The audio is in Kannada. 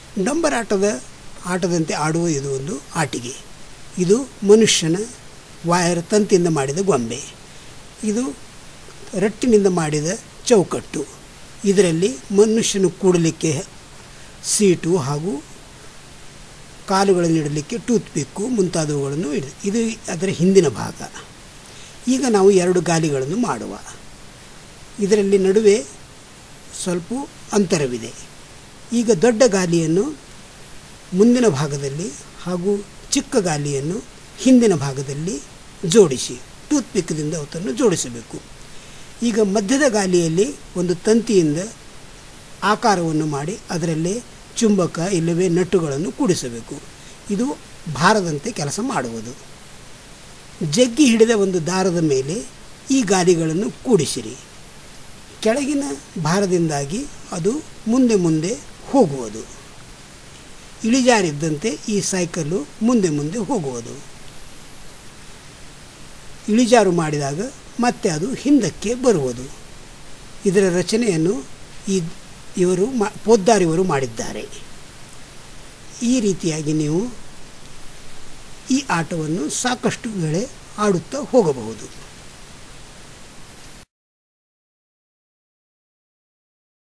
ಡಂಬರಾಟದ ಆಟದಂತೆ ಆಡುವ ಇದು ಒಂದು ಆಟಿಕೆ ಇದು ಮನುಷ್ಯನ ವಾಯರ್ ತಂತಿಯಿಂದ ಮಾಡಿದ ಗೊಂಬೆ ಇದು ರಟ್ಟಿನಿಂದ ಮಾಡಿದ ಚೌಕಟ್ಟು ಇದರಲ್ಲಿ ಮನುಷ್ಯನು ಕೂಡಲಿಕ್ಕೆ ಸೀಟು ಹಾಗೂ ಕಾಲುಗಳನ್ನು ಇಡಲಿಕ್ಕೆ ಟೂತ್ ಪಿಕ್ಕು ಮುಂತಾದವುಗಳನ್ನು ಇದೆ ಇದು ಅದರ ಹಿಂದಿನ ಭಾಗ ಈಗ ನಾವು ಎರಡು ಗಾಲಿಗಳನ್ನು ಮಾಡುವ ಇದರಲ್ಲಿ ನಡುವೆ ಸ್ವಲ್ಪ ಅಂತರವಿದೆ ಈಗ ದೊಡ್ಡ ಗಾಲಿಯನ್ನು ಮುಂದಿನ ಭಾಗದಲ್ಲಿ ಹಾಗೂ ಚಿಕ್ಕ ಗಾಲಿಯನ್ನು ಹಿಂದಿನ ಭಾಗದಲ್ಲಿ ಜೋಡಿಸಿ ಟೂತ್ ಪಿಕ್ದಿಂದ ಅವತ್ತನ್ನು ಜೋಡಿಸಬೇಕು ಈಗ ಮಧ್ಯದ ಗಾಲಿಯಲ್ಲಿ ಒಂದು ತಂತಿಯಿಂದ ಆಕಾರವನ್ನು ಮಾಡಿ ಅದರಲ್ಲಿ ಚುಂಬಕ ಇಲ್ಲವೇ ನಟ್ಟುಗಳನ್ನು ಕೂಡಿಸಬೇಕು ಇದು ಭಾರದಂತೆ ಕೆಲಸ ಮಾಡುವುದು ಜಗ್ಗಿ ಹಿಡಿದ ಒಂದು ದಾರದ ಮೇಲೆ ಈ ಗಾಲಿಗಳನ್ನು ಕೂಡಿಸಿರಿ ಕೆಳಗಿನ ಭಾರದಿಂದಾಗಿ ಅದು ಮುಂದೆ ಮುಂದೆ ಹೋಗುವುದು ಇಳಿಜಾರಿದ್ದಂತೆ ಈ ಸೈಕಲ್ಲು ಮುಂದೆ ಮುಂದೆ ಹೋಗುವುದು ಇಳಿಜಾರು ಮಾಡಿದಾಗ ಮತ್ತೆ ಅದು ಹಿಂದಕ್ಕೆ ಬರುವುದು ಇದರ ರಚನೆಯನ್ನು ಈ ಇವರು ಮಾ ಪೋದ್ದಾರಿಯವರು ಮಾಡಿದ್ದಾರೆ ಈ ರೀತಿಯಾಗಿ ನೀವು ಈ ಆಟವನ್ನು ಸಾಕಷ್ಟು ವೇಳೆ ಆಡುತ್ತಾ ಹೋಗಬಹುದು